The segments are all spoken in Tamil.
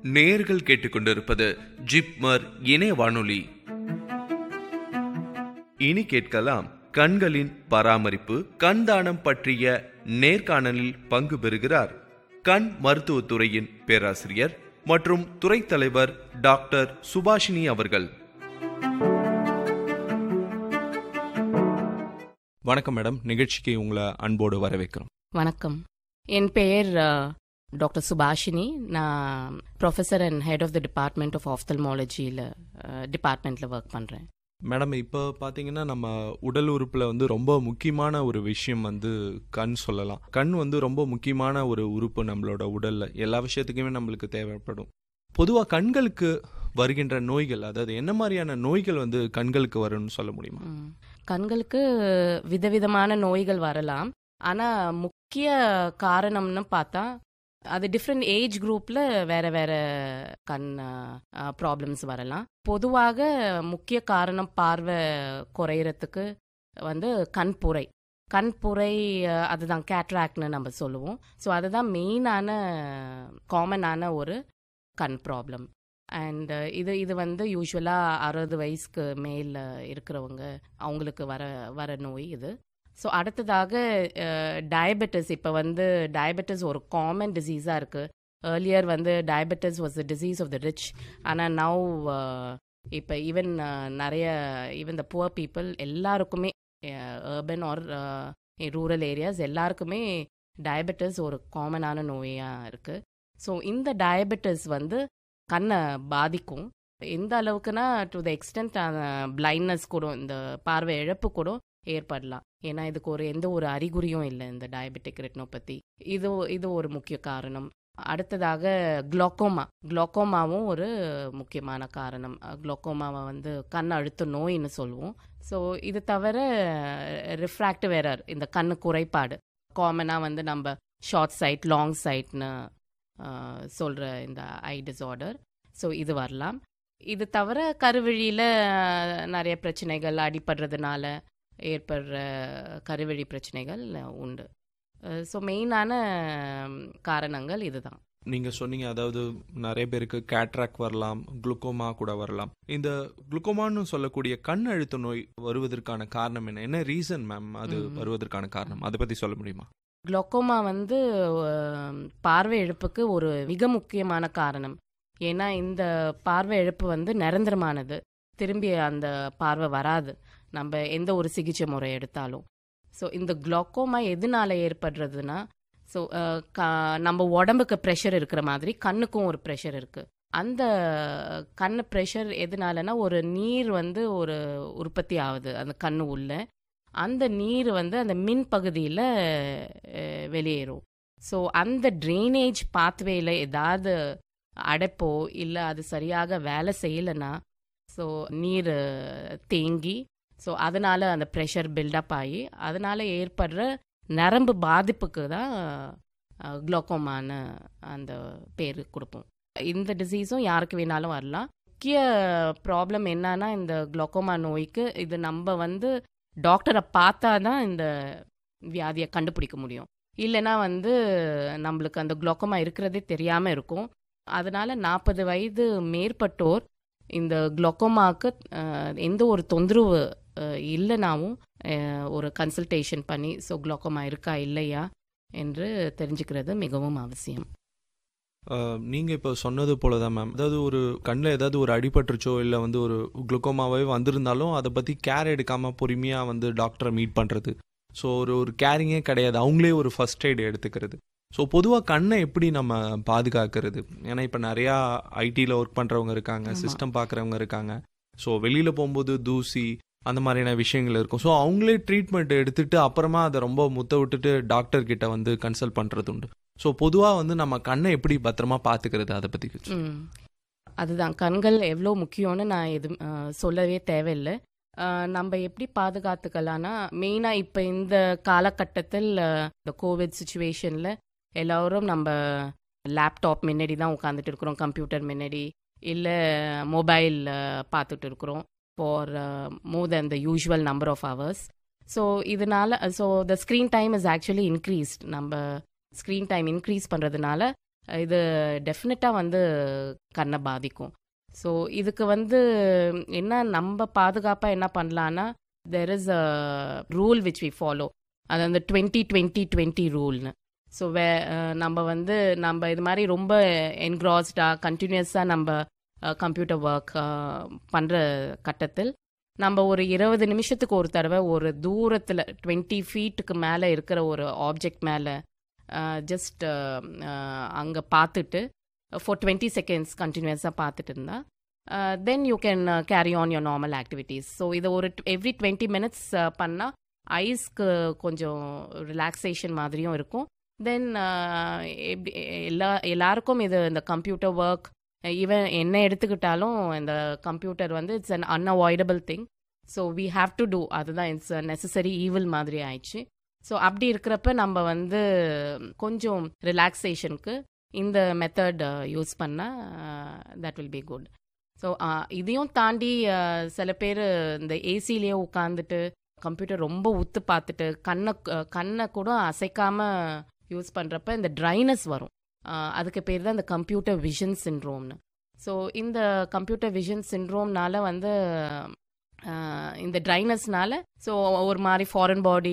நேர்கள் கேட்டுக்கொண்டிருப்பது ஜிப்மர் இணைய வானொலி இனி கேட்கலாம் கண்களின் பராமரிப்பு கண் தானம் பற்றிய நேர்காணலில் பங்கு பெறுகிறார் கண் மருத்துவத்துறையின் பேராசிரியர் மற்றும் துறை தலைவர் டாக்டர் சுபாஷினி அவர்கள் வணக்கம் மேடம் நிகழ்ச்சிக்கு உங்களை அன்போடு வரவேற்கிறோம் வணக்கம் என் பெயர் டாக்டர் சுபாஷினி நான் professor and head of the department of ஆஃப்தல்மாலஜியில் டிபார்ட்மெண்ட்டில் ஒர்க் பண்ணுறேன் மேடம் இப்போ பார்த்தீங்கன்னா நம்ம உடல் உறுப்பில் வந்து ரொம்ப முக்கியமான ஒரு விஷயம் வந்து கண் சொல்லலாம் கண் வந்து ரொம்ப முக்கியமான ஒரு உறுப்பு நம்மளோட உடலில் எல்லா விஷயத்துக்குமே நம்மளுக்கு தேவைப்படும் பொதுவாக கண்களுக்கு வருகின்ற நோய்கள் அதாவது என்ன மாதிரியான நோய்கள் வந்து கண்களுக்கு வரும்னு சொல்ல முடியுமா ம். கண்களுக்கு விதவிதமான நோய்கள் வரலாம் ஆனால் முக்கிய காரணம்னு பார்த்தா அது டிஃப்ரெண்ட் ஏஜ் குரூப்பில் வேற வேற கண் ப்ராப்ளம்ஸ் வரலாம் பொதுவாக முக்கிய காரணம் பார்வை குறையறதுக்கு வந்து கண்புரை கண்புரை அஹ், அதுதான் கேட்ராக்ட்னு நம்ம சொல்லுவோம் ஸோ அதுதான் மெயினான காமனான ஒரு கண் ப்ராப்ளம் அண்ட் இது இது வந்து யூஸ்வலாக அறுபது வயசுக்கு மேல இருக்கிறவங்க அவங்களுக்கு வர வர நோய் இது ஸோ அடுத்ததாக டயபெட்டிஸ் இப்போ வந்து டயபெட்டிஸ் ஒரு காமன் டிசீஸாக இருக்குது ஏர்லியர் வந்து diabetes was the disease of the rich ஆனால் நவ் இப்போ ஈவன் நிறைய ஈவன் த புவர் பீப்புள் எல்லாருக்குமே அர்பன் ஆர் ரூரல் ஏரியாஸ் எல்லாருக்குமே டயபெட்டிஸ் ஒரு காமனான நோயாக இருக்குது ஸோ இந்த டயபெட்டிஸ் வந்து கண்ணை பாதிக்கும் எந்த அளவுக்குன்னா டு த எக்ஸ்டென்ட் பிளைண்ட்னஸ் கூட இந்த பார்வை இழப்பு கூட ஏற்படலாம் ஏன்னா இதுக்கு ஒரு எந்த ஒரு அறிகுறியும் இல்லை இந்த டயபெட்டிக் ரெட்டினோபதி இது இது ஒரு முக்கிய காரணம் அடுத்ததாக குளோக்கோமா குளோக்கோமாவும் ஒரு முக்கியமான காரணம் குளோக்கோமாவை வந்து கண் அழுத்த நோயின்னு சொல்லுவோம் ஸோ இது தவிர ரிஃப்ராக்டிவ் எரர் இந்த கண்ணு குறைபாடு காமனாக வந்து நம்ம ஷார்ட் சைட் லாங் சைட்னு சொல்கிற இந்த ஐ டிஸார்டர் ஸோ இது வரலாம் இது தவிர கருவழியில் நிறைய பிரச்சனைகள் அடிபடுறதுனால ஏற்படுற கருவழி பிரச்சனைகள் உண்டு ஸோ மெயினான காரணங்கள் இதுதான் நீங்கள் சொன்னீங்க அதாவது நிறைய பேருக்கு கேட்ராக் வரலாம் குளுக்கோமா கூட வரலாம் இந்த குளுக்கோமான்னு சொல்லக்கூடிய கண் அழுத்த நோய் வருவதற்கான காரணம் என்ன என்ன ரீசன் மேம் அது ம். வருவதற்கான காரணம் அதை பற்றி சொல்ல முடியுமா குளோக்கோமா வந்து அஹ், பார்வை இழப்புக்கு ஒரு மிக முக்கியமான காரணம் ஏன்னா இந்த பார்வை இழப்பு வந்து நிரந்தரமானது திரும்பி அந்த பார்வை வராது நம்ம எந்த ஒரு சிகிச்சை முறை எடுத்தாலும் ஸோ இந்த குளோக்கோமா எதனால ஏற்படுறதுன்னா ஸோ நம்ம உடம்புக்கு ப்ரெஷர் இருக்கிற மாதிரி கண்ணுக்கும் ஒரு ப்ரெஷர் இருக்கு அந்த கண்ணு ப்ரெஷர் எதனாலனா ஒரு நீர் வந்து ஒரு உற்பத்தி ஆகுது அந்த கண்ணு உள்ள அந்த நீர் வந்து அந்த மின் பகுதியில் வெளியேறும் ஸோ அந்த ட்ரைனேஜ் பாத்வேல ஏதாவது அடைப்போ இல்லை அது சரியாக வேலை செய்யலைன்னா ஸோ நீர் அஹ், தேங்கி ஸோ அதனால அந்த ப்ரெஷர் பில்டப் ஆகி அதனால ஏற்படுற நரம்பு பாதிப்புக்கு தான் குளோக்கோமான அந்த பேர் கொடுப்போம் இந்த டிசீஸும் யாருக்கு வேணாலும் வரலாம் முக்கிய ப்ராப்ளம் என்னன்னா இந்த குளோக்கோமா நோய்க்கு இது நம்ம வந்து டாக்டரை பார்த்தா தான் இந்த வியாதியை கண்டுபிடிக்க முடியும் இல்லைன்னா வந்து நம்மளுக்கு அந்த குளோக்கோமா இருக்கிறதே தெரியாமல் இருக்கும் அதனால நாற்பது வயது மேற்பட்டோர் இந்த குளோக்கோமாவுக்கு அஹ், எந்த ஒரு தொந்தரவு அஹ், இல்லைனாவும் அஹ், ஒரு கன்சல்டேஷன் பண்ணி ஸோ குளோக்கோமா இருக்கா இல்லையா என்று தெரிஞ்சுக்கிறது மிகவும் அவசியம் அஹ், நீங்க இப்போ சொன்னது போல தான் மேம் அதாவது ஒரு கண்ணில் ஏதாவது ஒரு அடிபட்டுருச்சோ இல்லை வந்து ஒரு குளுக்கோமாவே வந்திருந்தாலும் அதை பற்றி கேர் எடுக்காம பொறுமையாக வந்து டாக்டரை மீட் பண்ணுறது ஸோ ஒரு ஒரு கேரிங்கே கிடையாது அவங்களே ஒரு ஃபர்ஸ்ட் எய்டு எடுத்துக்கிறது ஸோ பொதுவாக கண்ணை எப்படி நம்ம பாதுகாக்கிறது ஏன்னா இப்போ நிறையா ஐடியில் ஒர்க் பண்ணுறவங்க இருக்காங்க ஆமா. சிஸ்டம் பார்க்குறவங்க இருக்காங்க ஸோ வெளியில் போகும்போது தூசி அந்த மாதிரியான விஷயங்கள் இருக்கும் ஸோ அவங்களே ட்ரீட்மெண்ட் எடுத்துட்டு அப்புறமா அதை ரொம்ப முத்த விட்டுட்டு டாக்டர் கிட்ட வந்து கன்சல்ட் பண்ணுறது உண்டு ஸோ பொதுவாக வந்து நம்ம கண்ணை எப்படி பத்திரமா பார்த்துக்கிறது அதை பற்றி ம். அதுதான் கண்கள் எவ்வளோ முக்கியம்னு நான் எது அஹ், சொல்லவே தேவையில்லை அஹ், நம்ம எப்படி பாதுகாத்துக்கலாம்னா மெயினாக இப்போ இந்த காலகட்டத்தில் அஹ், இந்த கோவிட் சுச்சுவேஷனில் எல்லோரும் நம்ம லேப்டாப் முன்னாடி தான் உட்காந்துட்டு இருக்கிறோம் கம்ப்யூட்டர் முன்னாடி இல்லை மொபைல் பார்த்துட்டு இருக்கிறோம் for more then the usual number of hours so இதனால so the screen time is actually increased நம்ம ஸ்க்ரீன் டைம் இன்க்ரீஸ் பண்ணுறதுனால இது டெஃபினட்டாக வந்து கண்ணை பாதிக்கும் ஸோ இதுக்கு வந்து என்ன நம்ம பாதுகாப்பாக என்ன பண்ணலான்னா there is a rule which we follow அது அந்த டுவெண்ட்டி டுவெண்ட்டி டுவெண்ட்டி ரூல்னு ஸோ வே அஹ், நம்ம வந்து நம்ம இது மாதிரி ரொம்ப என்க்ராஸ்டாக கண்டினியூஸாக நம்ம கம்ப்யூட்டர் ஒர்க் பண்ணுற கட்டத்தில் நம்ம ஒரு இருபது நிமிஷத்துக்கு ஒரு தடவை ஒரு தூரத்தில் டுவெண்ட்டி ஃபீட்டுக்கு மேலே இருக்கிற ஒரு ஆப்ஜெக்ட் மேலே ஜஸ்ட் அங்கே பார்த்துட்டு ஃபார் டுவெண்ட்டி செகண்ட்ஸ் கண்டினியூஸாக பார்த்துட்டு இருந்தா then you can carry on your normal activities so இதை ஒரு எவ்ரி டுவெண்ட்டி மினிட்ஸ் பண்ணால் ஐஸ்க்கு கொஞ்சம் ரிலாக்ஸேஷன் மாதிரியும் இருக்கும் தென் எப்படி எல்லா எல்லாருக்கும் இது இந்த கம்ப்யூட்டர் ஒர்க் ஈவன் என்ன எடுத்துக்கிட்டாலும் இந்த கம்ப்யூட்டர் வந்து it's an unavoidable thing so we have to do அதுதான் இட்ஸ் நெசசரி ஈவில் மாதிரி ஆயிடுச்சு ஸோ அப்படி இருக்கிறப்ப நம்ம வந்து கொஞ்சம் ரிலாக்ஸேஷனுக்கு இந்த மெத்தட் யூஸ் பண்ணால் that will be good so இதையும் தாண்டி uh, சில பேர் இந்த ஏசிலேயே உட்காந்துட்டு கம்ப்யூட்டர் ரொம்ப உத்து பார்த்துட்டு கண்ணை uh, கண்ணை கூட அசைக்காம யூஸ் பண்ணுறப்ப இந்த ட்ரைனஸ் வரும் Uh, அதுக்கு பேர் தான் இந்த கம்ப்யூட்டர் விஷன் சின்ட்ரோம்னு ஸோ இந்த கம்ப்யூட்டர் விஷன் சின்ட்ரோம்னால வந்து uh, இந்த ட்ரைனஸ்னால ஸோ ஒரு மாதிரி ஃபாரின் பாடி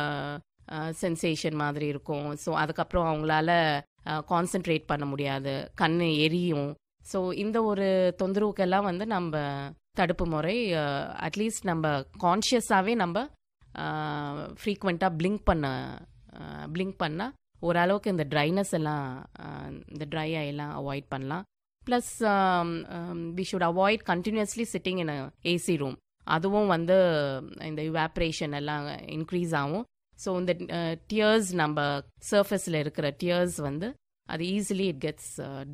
சென்சேஷன் மாதிரி இருக்கும் ஸோ அதுக்கப்புறம் அவங்களால கான்சென்ட்ரேட் பண்ண முடியாது கண் எரியும் ஸோ இந்த ஒரு தொந்தரவுக்கெல்லாம் வந்து நம்ம தடுப்பு முறை அட்லீஸ்ட் நம்ம கான்ஷியஸாகவே நம்ம ஃப்ரீக்வெண்ட்டாக பிளிங்க் பண்ண பிளிங்க் பண்ணால் ஓரளவுக்கு இந்த ட்ரைனஸ் எல்லாம் அஹ், இந்த ட்ரை எல்லாம் அவாய்ட் பண்ணலாம் plus we should avoid continuously sitting in AC room அதுவும் வந்து இந்த இவாப்ரேஷன் எல்லாம் இன்க்ரீஸ் ஆகும் ஸோ இந்த டியர்ஸ் நம்ம சர்ஃபேஸில் இருக்கிற டியர்ஸ் வந்து அது easily it gets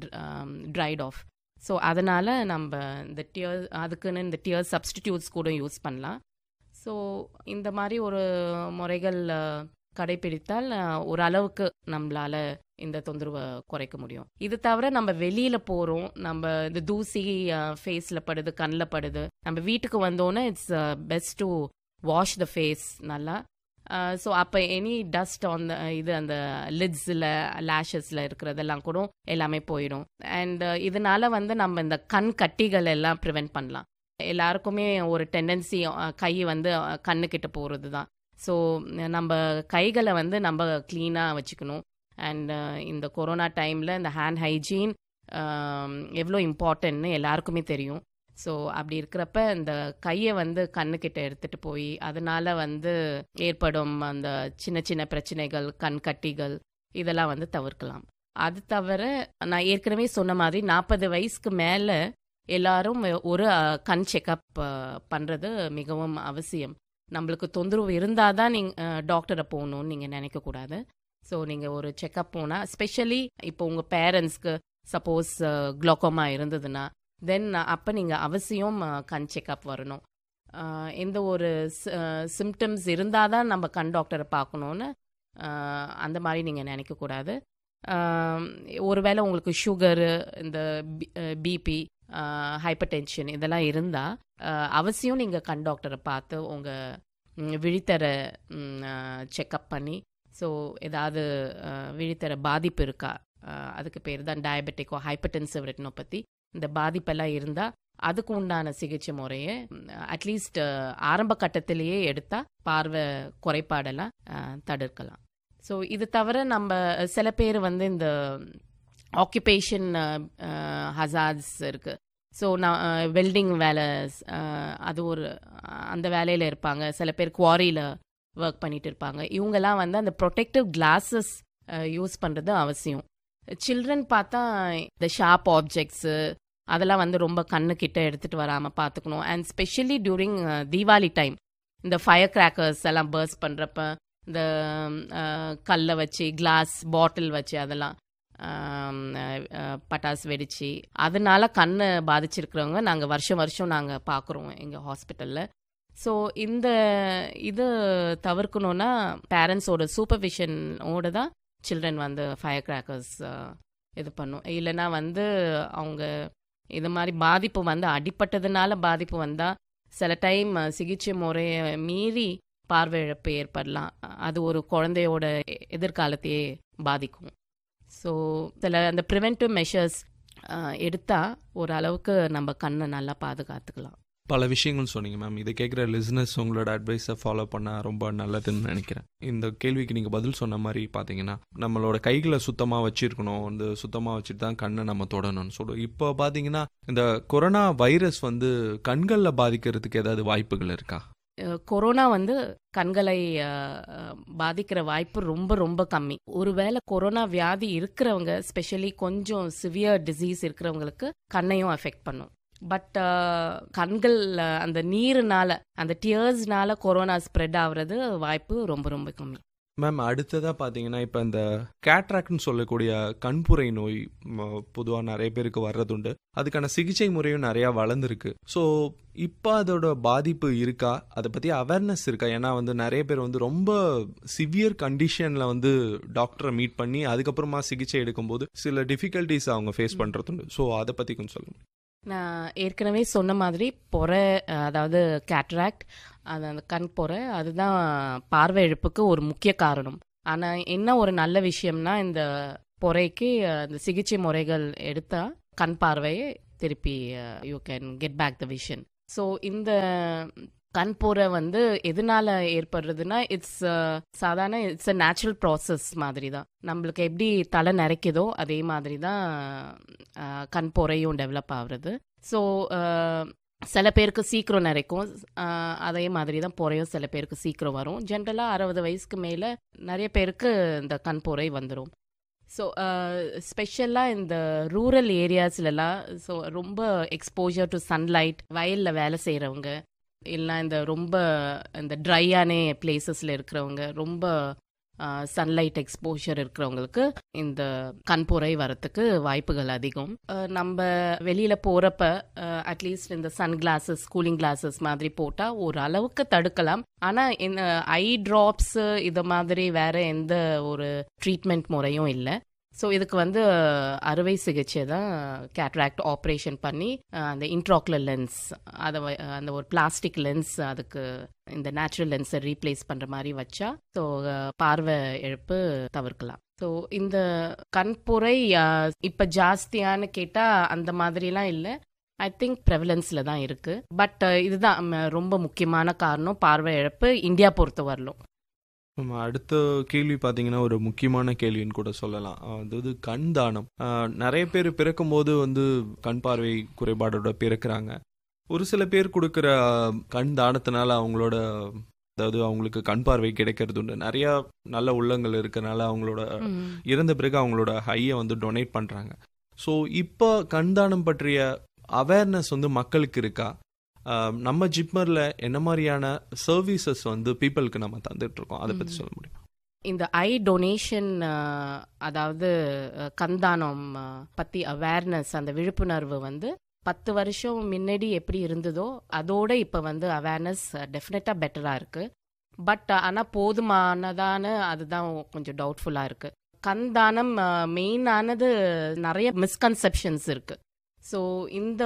dried off so அதனால் நம்ம இந்த டியர் அதுக்குன்னு இந்த டியர் சப்ஸ்டிடியூட்ஸ் கூட யூஸ் பண்ணலாம் ஸோ இந்த மாதிரி ஒரு முறைகள் அஹ், கடைபிடித்தால் அஹ், ஓரளவுக்கு நம்மளால இந்த தொந்தரவை குறைக்க முடியும் இது தவிர நம்ம வெளியில போறோம் நம்ம இந்த தூசி ஃபேஸ்ல படுது கண்ணில் படுது நம்ம வீட்டுக்கு வந்தோன்னே it's best to wash the face நல்லா ஸோ அப்போ எனி டஸ்ட் ஆன் த இது அந்த லிட்ஸில் லேஷஸில் இருக்கிறதெல்லாம் கூட எல்லாமே போயிடும் அண்ட் இதனால வந்து நம்ம இந்த கண் கட்டிகள் எல்லாம் ப்ரிவென்ட் பண்ணலாம் எல்லாருக்குமே ஒரு டெண்டன்சி கை வந்து அஹ், கண்ணுக்கிட்ட போகிறது தான் ஸோ நம்ம கைகளை வந்து நம்ம க்ளீனாக வச்சுக்கணும் அண்ட் இந்த கொரோனா டைமில் இந்த ஹேண்ட் ஹைஜீன் எவ்வளோ இம்பார்ட்டன்ட்னு எல்லாருக்குமே தெரியும் ஸோ அப்படி இருக்கிறப்ப இந்த கையை வந்து கண்ணுக்கிட்ட எடுத்துட்டு போய் அதனால வந்து ஏற்படும் அந்த சின்ன சின்ன பிரச்சனைகள் கண் கட்டிகள் இதெல்லாம் வந்து தவிர்க்கலாம் அது தவிர நான் ஏற்கனவே சொன்ன மாதிரி நாற்பது வயசுக்கு மேலே எல்லாரும் ஒரு அஹ், கண் செக்கப் பண்ணுறது மிகவும் அவசியம் நம்மளுக்கு தொந்தரவு இருந்தால் தான் நீங்கள் டாக்டரை போகணும்னு நீங்கள் நினைக்கக்கூடாது ஸோ நீங்கள் ஒரு செக்கப் போனால் ஸ்பெஷலி இப்போ உங்கள் பேரண்ட்ஸ்க்கு சப்போஸ் குளோக்கோமா இருந்ததுன்னா தென் அப்போ நீங்கள் அவசியம் அஹ், கண் செக்கப் வரணும் அஹ், எந்த ஒரு சிம்டம்ஸ் இருந்தால் தான் நம்ம கண் டாக்டரை பார்க்கணுன்னு அஹ், அந்த மாதிரி நீங்கள் நினைக்கக்கூடாது அஹ், ஒருவேளை உங்களுக்கு சுகரு இந்த பிபி ஹைப்பர் டென்ஷன் இதெல்லாம் இருந்தால் அவசியம் நீங்கள் கண் டாக்டரை பார்த்து உங்கள் விழித்தர செக்கப் பண்ணி ஸோ ஏதாவது அஹ், விழித்தர பாதிப்பு இருக்கா அஹ், அதுக்கு பேர் தான் டயபெட்டிக்கோ ஹைப்பர்டென்சிவ் ரெட்டினோபதி இந்த பாதிப்பெல்லாம் இருந்தால் அதுக்கு உண்டான சிகிச்சை முறையை அட்லீஸ்ட் ஆரம்ப கட்டத்திலேயே எடுத்தால் பார்வை குறைபாடெல்லாம் அஹ், தடுக்கலாம் ஸோ இது தவிர நம்ம சில பேர் வந்து இந்த ஆக்குபேஷன் ஹசார்ட்ஸ் இருக்கு ஸோ நான் வெல்டிங் வேலை அஹ், அது ஒரு அஹ், அந்த வேலையில் இருப்பாங்க சில பேர் குவாரியில் ஒர்க் பண்ணிட்டு இருப்பாங்க இவங்கெல்லாம் வந்து அந்த ப்ரொடெக்டிவ் கிளாஸஸ் யூஸ் பண்ணுறது அவசியம் சில்ட்ரன் பார்த்தா இந்த ஷார்ப் ஆப்ஜெக்ட்ஸு அதெல்லாம் வந்து ரொம்ப கண்ணுக்கிட்ட எடுத்துகிட்டு வராமல் பார்த்துக்கணும் and specially during Deepavali time இந்த ஃபயர் கிராக்கர்ஸ் எல்லாம் பர்ஸ் பண்ணுறப்ப இந்த அஹ், கல்லை வச்சு கிளாஸ் பாட்டில் வச்சு அதெல்லாம் ஆம், அஹ், அஹ், பட்டாசு வெடிச்சு அதனால கண்ணை பாதிச்சிருக்கிறவங்க நாங்கள் வருஷம் வருஷம் நாங்கள் பார்க்குறோம் எங்கள் ஹாஸ்பிட்டலில் ஸோ இந்த இது தவிர்க்கணும்னா பேரண்ட்ஸோட சூப்பர்விஷனோட தான் சில்ட்ரன் வந்து ஃபயர் கிராக்கர்ஸ் இது பண்ணும் இல்லைன்னா வந்து அவங்க இது மாதிரி பாதிப்பு வந்து அடிப்பட்டதுனால பாதிப்பு வந்தால் சில டைம் சிகிச்சை முறையை மீறி பார்வை இழப்பு ஏற்படலாம் அது ஒரு குழந்தையோட எதிர்காலத்தையே பாதிக்கும் ஸோ சில அந்த ப்ரிவென்டிவ் மெஷர்ஸ் எடுத்தால் ஓரளவுக்கு நம்ம கண்ணை நல்லா பாதுகாத்துக்கலாம் பல விஷயங்கள் சொன்னீங்க மேம் இதை கேட்குற லிஸ்னஸ் உங்களோட அட்வைஸை ஃபாலோ பண்ண ரொம்ப நல்லதுன்னு நினைக்கிறேன் இந்த கேள்விக்கு நீங்கள் பதில் சொன்ன மாதிரி பார்த்தீங்கன்னா நம்மளோட கைகளை சுத்தமாக வச்சிருக்கணும் வந்து சுத்தமாக வச்சுட்டு தான் கண்ணை நம்ம தொடணும்னு சொல்லுவோம் இப்போ பார்த்தீங்கன்னா இந்த கொரோனா வைரஸ் வந்து கண்களில் பாதிக்கிறதுக்கு ஏதாவது வாய்ப்புகள் இருக்கா அஹ் கொரோனா வந்து கண்களை அஹ், அஹ், பாதிக்கிற வாய்ப்பு ரொம்ப ரொம்ப கம்மி ஒருவேளை கொரோனா வியாதி இருக்கிறவங்க ஸ்பெஷலி கொஞ்சம் சிவியர் டிசீஸ் இருக்கிறவங்களுக்கு கண்ணையும் அஃபெக்ட் பண்ணும் பட் கண்கள் அஹ், அந்த நீருனால அந்த டியர்ஸ்னால கொரோனா ஸ்ப்ரெட் ஆகுறது வாய்ப்பு ரொம்ப ரொம்ப கம்மி மேம் அடுத்ததாக பார்த்தீங்கன்னா இப்போ இந்த கேட்ராக்ட்னு சொல்லக்கூடிய கண்புரை நோய் பொதுவாக நிறைய பேருக்கு வர்றதுண்டு அதுக்கான சிகிச்சை முறையும் நிறையா வளர்ந்துருக்கு ஸோ இப்போ அதோட பாதிப்பு இருக்கா அதை பற்றி அவேர்னஸ் இருக்கா ஏன்னா வந்து நிறைய பேர் வந்து ரொம்ப சிவியர் கண்டிஷனில் வந்து டாக்டரை மீட் பண்ணி அதுக்கப்புறமா சிகிச்சை எடுக்கும்போது சில டிஃபிகல்ட்டிஸ் அவங்க ஃபேஸ் பண்ணுறதுண்டு ஸோ அதை பற்றி கொஞ்சம் சொல்லுங்க நான் ஏற்கனவே சொன்ன மாதிரி பொறை அஹ், அதாவது கேட்ராக்ட் அது அந்த கண் பொறை அதுதான் பார்வை இழப்புக்கு ஒரு முக்கிய காரணம் ஆனால் என்ன ஒரு நல்ல விஷயம்னா இந்த பொறைக்கு அஹ், இந்த சிகிச்சை முறைகள் எடுத்தா கண் பார்வையை திருப்பி you can get back the vision so இந்த கண் பொறை வந்து எதனால ஏற்படுறதுன்னா இட்ஸ் சாதாரண இட்ஸ் அ நேச்சுரல் ப்ராசஸ் மாதிரி தான் நம்மளுக்கு எப்படி தலை நிறைக்குதோ அதே மாதிரி தான் அஹ், கண் பொறையும் டெவலப் ஆகுறது ஸோ சில பேருக்கு சீக்கிரம் நிறைக்கும் அஹ், அதே மாதிரி தான் பொறையும் சில பேருக்கு சீக்கிரம் வரும் ஜென்ரலாக அறுபது வயசுக்கு மேலே நிறைய பேருக்கு இந்த கண் பொறை வந்துடும் ஸோ ஸ்பெஷலாக இந்த ரூரல் ஏரியாஸ்லலாம் ஸோ ரொம்ப எக்ஸ்போஜர் டு சன்லைட் வயலில் வேலை செய்கிறவங்க இல்லை இந்த ரொம்ப இந்த ட்ரையான பிளேசஸில் இருக்கிறவங்க ரொம்ப சன்லைட் எக்ஸ்போஷர் இருக்கிறவங்களுக்கு இந்த கண்புரை வரத்துக்கு வாய்ப்புகள் அதிகம் அஹ், நம்ம வெளியில் போகிறப்ப அட்லீஸ்ட் இந்த சன் கிளாஸஸ் கூலிங் கிளாஸஸ் மாதிரி போட்டால் ஒரு அளவுக்கு தடுக்கலாம் ஆனால் இந்த ஐ ட்ராப்ஸு இது மாதிரி வேற எந்த ஒரு ட்ரீட்மெண்ட் முறையும் இல்லை ஸோ இதுக்கு வந்து அஹ், அறுவை சிகிச்சை தான் கேட்ராக்ட் ஆப்ரேஷன் பண்ணி அஹ், அந்த இன்ட்ராக்குலர் லென்ஸ் அதை வ- அந்த ஒரு பிளாஸ்டிக் லென்ஸ் அதுக்கு இந்த நேச்சுரல் லென்ஸை ரீப்ளேஸ் பண்ணுற மாதிரி வச்சா ஸோ பார்வை இழப்பு தவிர்க்கலாம் ஸோ இந்த கண்புரை அஹ், இப்ப ஜாஸ்தியான்னு கேட்டா அந்த மாதிரிலாம் இல்லை ஐ திங்க் ப்ரெவலன்ஸில் தான் இருக்கு பட் இதுதான் ம, ரொம்ப முக்கியமான காரணம் பார்வை இழப்பு இந்தியா பொறுத்த வரலும் நம்ம அடுத்த கேள்வி பார்த்தீங்கன்னா ஒரு முக்கியமான கேள்வின்னு கூட சொல்லலாம் அதாவது கண் தானம் ஆஹ் நிறைய பேர் பிறக்கும்போது வந்து கண் பார்வை குறைபாடோட பிறக்கிறாங்க ஒரு சில பேர் கொடுக்குற ஆஹ், கண் தானத்தினால அவங்களோட அதாவது அவங்களுக்கு கண் பார்வை கிடைக்கிறது உண்டு நிறைய நல்ல உள்ளங்கள் இருக்கறனால அவங்களோட இறந்த பிறகு அவங்களோட ஹையை வந்து டொனேட் பண்றாங்க ஸோ இப்போ கண் தானம் பற்றிய அவேர்னஸ் வந்து மக்களுக்கு இருக்கா ஆஹ் நம்ம ஜிப்மர்ல என்ன மாதிரியான சர்வீசஸ் வந்து பீப்புளுக்கு நம்ம தந்துட்டு இருக்கோம் அதை பத்தி சொல்ல முடியும் இந்த ஐ டொனேஷன் அதாவது அஹ், கண்தானம் அஹ், பத்தி அவேர்னஸ் அந்த விழிப்புணர்வு வந்து பத்து வருஷம் முன்னாடி எப்படி இருந்ததோ அதோட இப்போ வந்து அவேர்னஸ் டெஃபினட்டாக பெட்டராக இருக்கு பட் ஆனால் போதுமானதான அதுதான் கொஞ்சம் டவுட்ஃபுல்லாக இருக்கு கண் தானம் மெயினானது நிறைய மிஸ்கன்செப்ஷன்ஸ் இருக்கு ஸோ இந்த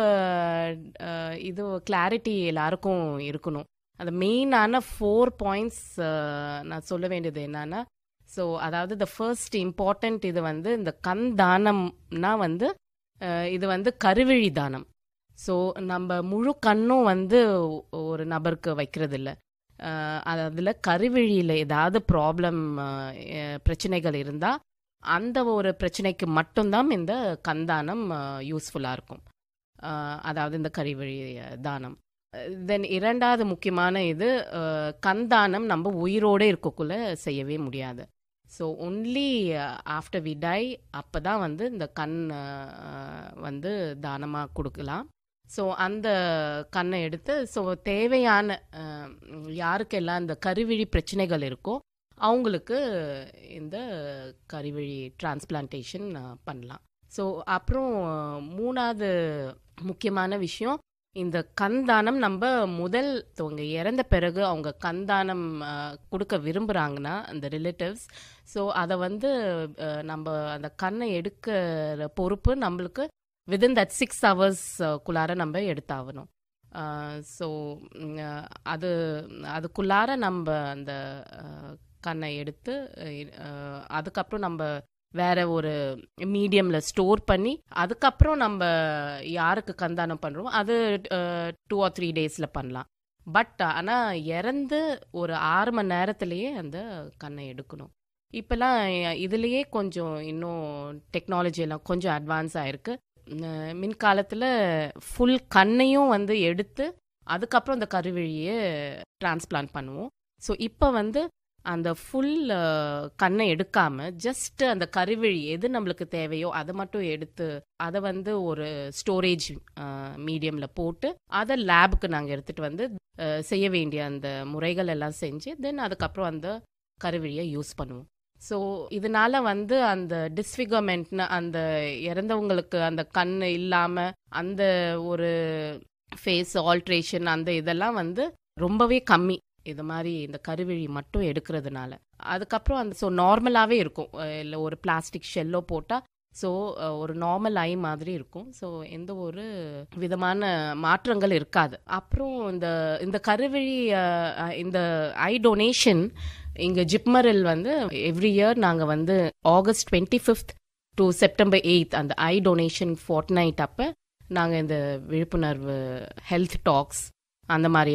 அஹ், இது கிளாரிட்டி எல்லாருக்கும் இருக்கணும் அந்த மெயினான ஃபோர் பாயிண்ட்ஸ் நான் சொல்ல வேண்டியது என்னன்னா ஸோ அதாவது த ஃபர்ஸ்ட் இம்பார்ட்டன்ட் இது வந்து இந்த கண் தானம்னா வந்து அஹ், இது வந்து கருவிழி தானம் ஸோ நம்ம முழு கண்ணும் வந்து ஒரு நபருக்கு வைக்கிறது இல்லை அதில் கருவிழியில் ஏதாவது ப்ராப்ளம் பிரச்சனைகள் இருந்தால் அந்த ஒரு பிரச்சனைக்கு மட்டும்தான் இந்த கண்தானம் யூஸ்ஃபுல்லாக இருக்கும் அஹ், அதாவது இந்த கருவிழி தானம் தென் இரண்டாவது முக்கியமான இது அஹ், கண்தானம் நம்ம உயிரோடு இருக்கக்குள்ள செய்யவே முடியாது so only after we die அப்போ தான் வந்து இந்த கண் அஹ், வந்து தானமாக கொடுக்கலாம் ஸோ அந்த கண்ணை எடுத்து ஸோ தேவையான அஹ், யாருக்கெல்லாம் இந்த கருவிழி பிரச்சனைகள் இருக்கோ அவங்களுக்கு இந்த கருவிழி டிரான்ஸ்பிளான்டேஷன் பண்ணலாம் ஸோ அப்புறம் மூணாவது முக்கியமான விஷயம் இந்த கண்தானம் நம்ம முதல் அவங்க இறந்த பிறகு அவங்க கண்தானம் அஹ், கொடுக்க விரும்புகிறாங்கன்னா அந்த ரிலேட்டிவ்ஸ் ஸோ அதை வந்து அஹ், நம்ம அந்த கண்ணை எடுக்கிற பொறுப்பு நம்மளுக்கு வித்தின் தட் சிக்ஸ் ஹவர்ஸ்க்குள்ளார நம்ம எடுத்தாகணும் ஸோ அது அதுக்குள்ளார நம்ம அந்த அஹ், கண்ணை எடுத்து அஹ், அதுக்கப்புறம் நம்ம வேற ஒரு மீடியம்ல ஸ்டோர் பண்ணி அதுக்கப்புறம் நம்ம யாருக்கு கந்தானம் பண்றோமோ அது டூ ஆர் த்ரீ டேஸ்ல பண்ணலாம் பட் ஆனா இறந்து ஒரு ஆறு மணி நேரத்திலேயே அந்த கண்ணை எடுக்கணும் இப்பெல்லாம் இதுலயே கொஞ்சம் இன்னும் டெக்னாலஜி எல்லாம் கொஞ்சம் அட்வான்ஸ் ஆயிருக்கு அஹ் மின்காலத்துல ஃபுல் கண்ணையும் வந்து எடுத்து அதுக்கப்புறம் அந்த கருவிழியை டிரான்ஸ்பிளான்ட் பண்ணுவோம் ஸோ இப்போ வந்து அந்த ஃபுல் கண்ணை எடுக்காம ஜஸ்ட் அந்த கருவிழி எது நம்மளுக்கு தேவையோ அதை மட்டும் எடுத்து அதை வந்து ஒரு ஸ்டோரேஜ் மீடியம்ல போட்டு அதை லேபுக்கு நாங்கள் எடுத்துட்டு வந்து அஹ், செய்ய வேண்டிய அந்த முறைகள் எல்லாம் செஞ்சு தென் அதுக்கப்புறம் அந்த கருவிழியை யூஸ் பண்ணுவோம் ஸோ இதனால வந்து அந்த டிஸ்ஃபிகர்மெண்ட்னு அந்த இறந்தவங்களுக்கு அந்த கண் இல்லாம அந்த ஒரு ஃபேஸ் ஆல்ட்ரேஷன் அந்த இதெல்லாம் வந்து ரொம்பவே கம்மி இது மாதிரி இந்த கருவிழி மட்டும் எடுக்கிறதுனால அதுக்கப்புறம் அந்த ஸோ நார்மலாகவே இருக்கும் இல்லை ஒரு பிளாஸ்டிக் ஷெல்லோ போட்டால் ஸோ ஒரு நார்மல் ஐ மாதிரி இருக்கும் ஸோ எந்த ஒரு விதமான மாற்றங்கள் இருக்காது அப்புறம் இந்த இந்த கருவிழி அஹ், அஹ், இந்த ஐ டொனேஷன் இங்கே ஜிப்மரில் வந்து எவ்ரி இயர் நாங்கள் வந்து August twenty fifth to September eighth அந்த ஐ டொனேஷன் ஃபோர்ட் நைட் அப்போ நாங்கள் இந்த விழிப்புணர்வு ஹெல்த் டாக்ஸ் அந்த மாதிரி